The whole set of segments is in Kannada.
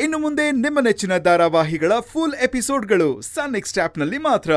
ಇನ್ನು ಮುಂದೆ ನಿಮ್ಮ ನೆಚ್ಚಿನ ಧಾರಾವಾಹಿಗಳ ಫುಲ್ ಎಪಿಸೋಡ್ಗಳು ಸನ್ ನೆಕ್ಸ್ಟ್ ಆಪ್ನಲ್ಲಿ ಮಾತ್ರ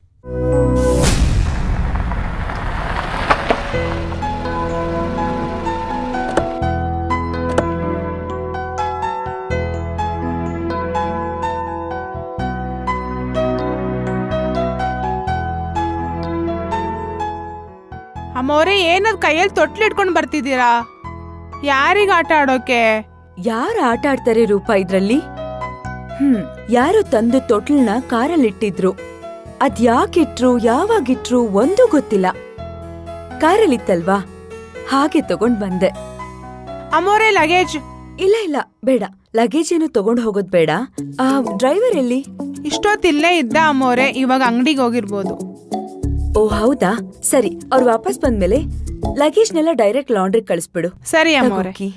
ಅಮ್ಮವ್ರೆ ಏನದ್ ಕೈಯಲ್ಲಿ ತೊಟ್ಲು ಇಟ್ಕೊಂಡು ಬರ್ತಿದ್ದೀರಾ ಯಾರಿಗ ಆಟ ಆಡೋಕೆ ಯಾರು ಆಟ ಆಡ್ತಾರೆ ರೂಪ ಇದ್ರಲ್ಲಿ ಹ್ಮ್ ಯಾರೋ ತಂದು ತೊಟ್ಲನ್ನ ಕಾರಲ್ಲಿಟ್ಟಿದ್ರು ಅದ್ ಯಾಕಿಟ್ರು ಯಾವಾಗಿಟ್ರು ಒಂದೂ ಗೊತ್ತಿಲ್ಲ ಕಾರಲ್ಲಿತ್ತಲ್ವಾ ಹಾಗೆ ತಗೊಂಡ್ ಬಂದೆ ಅಮ್ಮವ್ರೆ ಲಗೇಜ್ ಇಲ್ಲ ಇಲ್ಲ ಬೇಡ ಲಗೇಜ್ ಏನು ತಗೊಂಡ್ ಹೋಗೋದ್ ಬೇಡ ಆ ಡ್ರೈವರ್ ಎಲ್ಲಿ ಇಷ್ಟೊತ್ತಿಲ್ಲೇ ಇದ್ದ ಅಮ್ಮವ್ರೆ ಇವಾಗ ಅಂಗಡಿಗೆ ಹೋಗಿರ್ಬೋದು ಓ ಹೌದಾ ಸರಿ ಅವ್ರು ವಾಪಸ್ ಬಂದ್ಮೇಲೆ ಲಗೇಜ್ನೆಲ್ಲ ಡೈರೆಕ್ಟ್ ಲಾಂಡ್ರಿ ಕಳಿಸ್ಬಿಡು ಸರಿ ತಗೋ ಅಮ್ಮವ್ರೆ ಕೀ.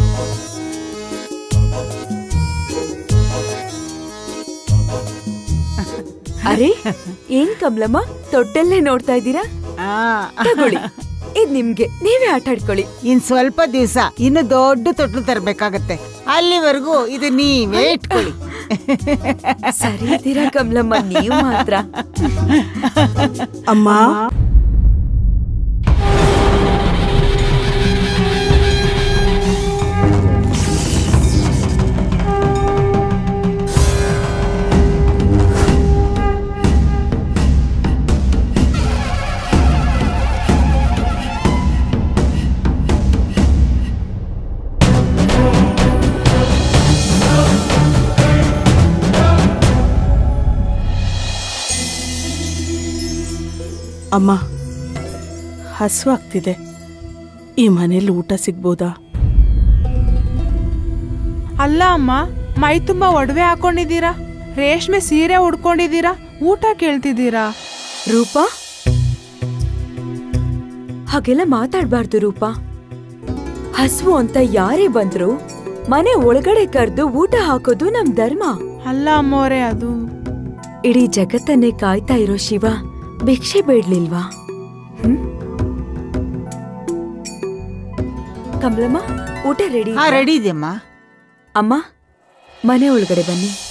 ಅರೆ ಏನ್ ಕಮಲಮ್ಮ ತೊಟ್ಟಲ್ಲೇ ನೋಡ್ತಾ ಇದ್ದೀರಾ ಆ, ತಗೊಳ್ಳಿ ಇದ್ ನಿಮ್ಗೆ ನೀವೇ ಆಟ ಆಡ್ಕೊಳ್ಳಿ ಇನ್ ಸ್ವಲ್ಪ ದಿವಸ ಇನ್ನು ದೊಡ್ಡ ತೊಟ್ಲು ತರ್ಬೇಕಾಗತ್ತೆ ಅಲ್ಲಿವರೆಗೂ ಇದು ನೀವೇ ಇಟ್ಕೊಳ್ಳಿ ಸರಿ ಇದ್ದೀರಾ ಕಮಲಮ್ಮ ನೀವು ಮಾತ್ರ ಅಮ್ಮ ಅಮ್ಮ ಹಸುವಾಗ್ತಿದೆ ಈ ಮನೇಲಿ ಊಟ ಸಿಗ್ಬೋದಾ ಅಲ್ಲ ಅಮ್ಮ ಮೈ ತುಂಬಾ ಒಡವೆ ಹಾಕೊಂಡಿದ್ದೀರಾ ರೇಷ್ಮೆ ಸೀರೆ ಉಡ್ಕೊಂಡಿದ್ದೀರಾ ಊಟ ಕೇಳ್ತಿದ್ದೀರಾ ರೂಪಾ ಹಾಗೆಲ್ಲ ಮಾತಾಡ್ಬಾರ್ದು ರೂಪಾ ಹಸ್ವು ಅಂತ ಯಾರೇ ಬಂದ್ರು ಮನೆ ಒಳಗಡೆ ಕರ್ದು ಊಟ ಹಾಕೋದು ನಮ್ ಧರ್ಮ ಅಲ್ಲ ಅಮ್ಮವ್ರೆ ಅದು ಇಡೀ ಜಗತ್ತನ್ನೇ ಕಾಯ್ತಾ ಇರೋ ಶಿವ ಭಿಕ್ಷೆ ಬೇಡ್ಲಿಲ್ವಾ ಹ್ಮ್ ಕಮಲಮ್ಮ ಊಟ ರೆಡಿ ಹಾ ರೆಡಿ ಇದೆಯಮ್ಮ ಅಮ್ಮ ಮನೆ ಒಳಗಡೆ ಬನ್ನಿ